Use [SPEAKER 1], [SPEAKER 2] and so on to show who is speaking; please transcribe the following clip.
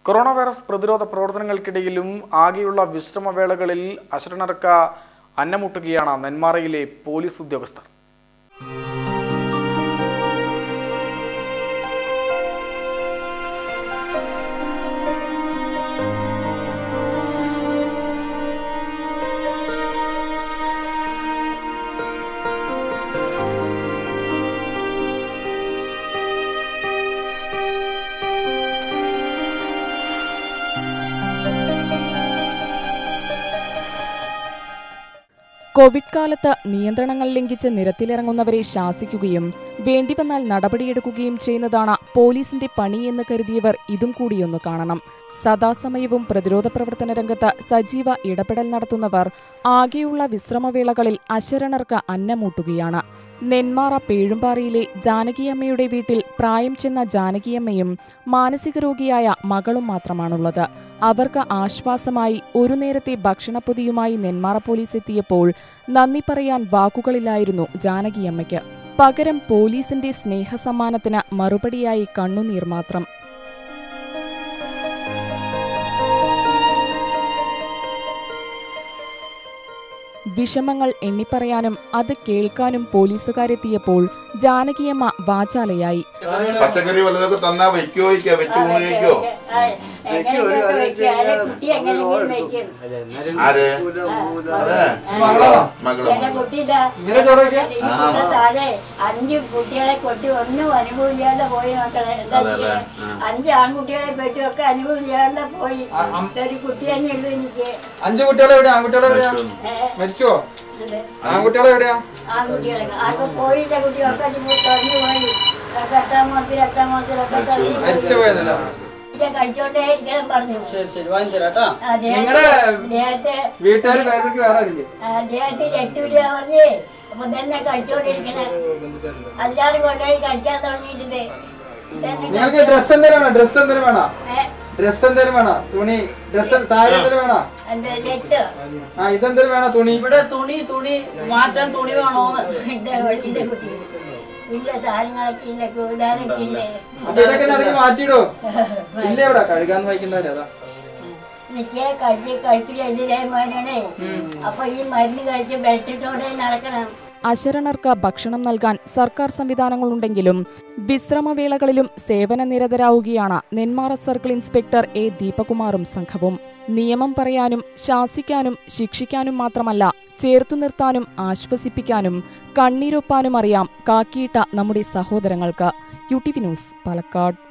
[SPEAKER 1] Corona virus പ്രതിരോധ പ്രവർത്തനങ്ങൾക്കിടയിലും ആകെയുള്ള വിശ്രമവേളകളിൽ അശരണർക്ക അന്നമുട്ടുകയാണ് നെന്മാറയിലെ police ഉദ്യോഗസ്ഥർ
[SPEAKER 2] കോവിഡ് കാലത്ത് നിയന്ത്രണങ്ങൾ ലംഘിച്ച് നിരത്തിലിറങ്ങുന്നവരെ ശാസിക്കുകയും വേണ്ടിവന്നാൽ നടപടിയെടുക്കുകയും ചെയ്യുന്നതാണ് പോലീസിന്റെ പണിയെന്ന് കരുതിയവർ ഇതും കൂടിയൊന്ന് കാണണം സദാസമയവും പ്രതിരോധ പ്രവർത്തന രംഗത്ത് സജീവ ഇടപെടൽ നടത്തുന്നവർ ആകെയുള്ള വിശ്രമവേളകളിൽ അശരണർക്ക് അന്നമൂട്ടുകയാണ് നെന്മാറ പേഴുമ്പാറയിലെ ജാനകിയമ്മയുടെ വീട്ടിൽ പ്രായം ചെന്ന ജാനകിയമ്മയും മാനസിക രോഗിയായ മകളും മാത്രമാണുള്ളത് അവർക്ക് ആശ്വാസമായി ഒരു നേരത്തെ ഭക്ഷണപ്പൊതിയുമായി നെന്മാറ പോലീസ് എത്തിയപ്പോൾ നന്ദി പറയാൻ വാക്കുകളില്ലായിരുന്നു ജാനകിയമ്മയ്ക്ക് പകരം പോലീസിന്റെ സ്നേഹസമ്മാനത്തിന് മറുപടിയായി കണ്ണുനീർ മാത്രം വിഷമങ്ങൾ എണ്ണിപ്പറയാനും അത് കേൾക്കാനും പോലീസുകാരെത്തിയപ്പോൾ ജാനകിയമ്മ വാചാലയായി
[SPEAKER 3] പച്ചക്കറി വല്ലതൊക്കെ തന്നാ വെക്കോ വയ്ക്കോ വെച്ച് ഊണ് കഴിക്കോ ആര് അതെ മകളോ
[SPEAKER 4] താഴെ അഞ്ച് കുട്ടികളെ കൊട്ടി ഒന്നും അനുഭവമില്ലാതെ പോയി മക്കളെ എന്താ
[SPEAKER 3] അതല്ലേ?
[SPEAKER 4] ചെയ്യണേ? അഞ്ച് ആൺകുട്ടികളെ പറ്റി ഒക്കെ അനുഭവമില്ലാതെ പോയി ഒരു കുട്ടി തന്നെ ഉള്ളൂ എനിക്ക്
[SPEAKER 5] അഞ്ചു കുട്ടികളെ എവിടെയാ ആൺകുട്ടികളെ എവിടെയാ മരിച്ചുവോ
[SPEAKER 4] ഇത്
[SPEAKER 5] ആൺകുട്ടികളെ എവിടെയാ
[SPEAKER 4] ആൺകുട്ടികളെ ആർക്കും പോയില്ല കുട്ടികളൊക്കെ തൊഴിഞ്ഞു പോയി ഒക്കെ എട്ടാം മാസത്തിൽ എട്ടാം മാസത്തിലൊക്കെ തൊഴിഞ്ഞു പോയി.
[SPEAKER 5] മരിച്ചു പോയതല്ല
[SPEAKER 4] ഇത് കഴിച്ചോണ്ടേ ഇരിക്കണം പറഞ്ഞു
[SPEAKER 5] ശരി ശരി വാങ്ങി തരാട്ടാ
[SPEAKER 4] അദ്ദേഹത്തെ
[SPEAKER 5] നിങ്ങടെ
[SPEAKER 4] അദ്ദേഹത്തെ
[SPEAKER 5] വീട്ടുകാർ വേറെ വേറെ ആരില്ലേ
[SPEAKER 4] അദ്ദേഹത്തെ രക്തൂര്യ പറഞ്ഞേ അപ്പൊ തന്നെ കഴിച്ചോണ്ടിരിക്കണേ അഞ്ചാറ് കൊല്ലായി കഴിക്കാൻ തുടങ്ങിയിട്ടുണ്ട് തന്നെ
[SPEAKER 5] നിങ്ങൾക്ക് ഡ്രസ് എന്തെങ്കിലും വേണോ ഡ്രസ് എന്തെങ്കിലും വേണോ
[SPEAKER 4] ഏ,
[SPEAKER 5] ഡ്രസ് എന്തെങ്കിലും വേണോ തുണി ഡ്രസ് സാരി എന്തെങ്കിലും വേണോ
[SPEAKER 4] എന്താ ലെറ്റ്
[SPEAKER 5] ആ ഇതെന്തെങ്കിലും വേണോ തുണി
[SPEAKER 6] ഇവിടെ തുണി തുണി മാറ്റാൻ തുണി വേണോന്ന്
[SPEAKER 4] ഇല്ല കുട്ടി ഇല്ല സാധനങ്ങളൊക്കെ ഇല്ല കൂടാനൊക്കെ ഇല്ലേ
[SPEAKER 5] അപ്പൊ ഇതൊക്കെ നടക്കി മാറ്റിയിടോ ഇല്ല ഇവിടെ കഴുകാന്ന് വായിക്കുന്നവരെ അതാ
[SPEAKER 4] എനിക്ക് കഴിച്ച് കഴിച്ചു കഴിഞ്ഞില്ലേ മോനാണേ അപ്പൊ ഈ മരുന്ന് കഴിച്ച് ബെറ്റിട്ടോടെ നടക്കണം
[SPEAKER 2] അശരണർക്ക് ഭക്ഷണം നൽകാൻ സർക്കാർ സംവിധാനങ്ങളുണ്ടെങ്കിലും വിശ്രമവേളകളിലും സേവനനിരതരാവുകയാണ് നെന്മാറ സർക്കിൾ ഇൻസ്പെക്ടർ എ ദീപകുമാറും സംഘവും നിയമം പറയാനും ശാസിക്കാനും ശിക്ഷിക്കാനും മാത്രമല്ല ചേർത്തു നിർത്താനും ആശ്വസിപ്പിക്കാനും കണ്ണീരൊപ്പാനും അറിയാം കാക്കിയിട്ട നമ്മുടെ സഹോദരങ്ങൾക്ക് U T V news Palakkad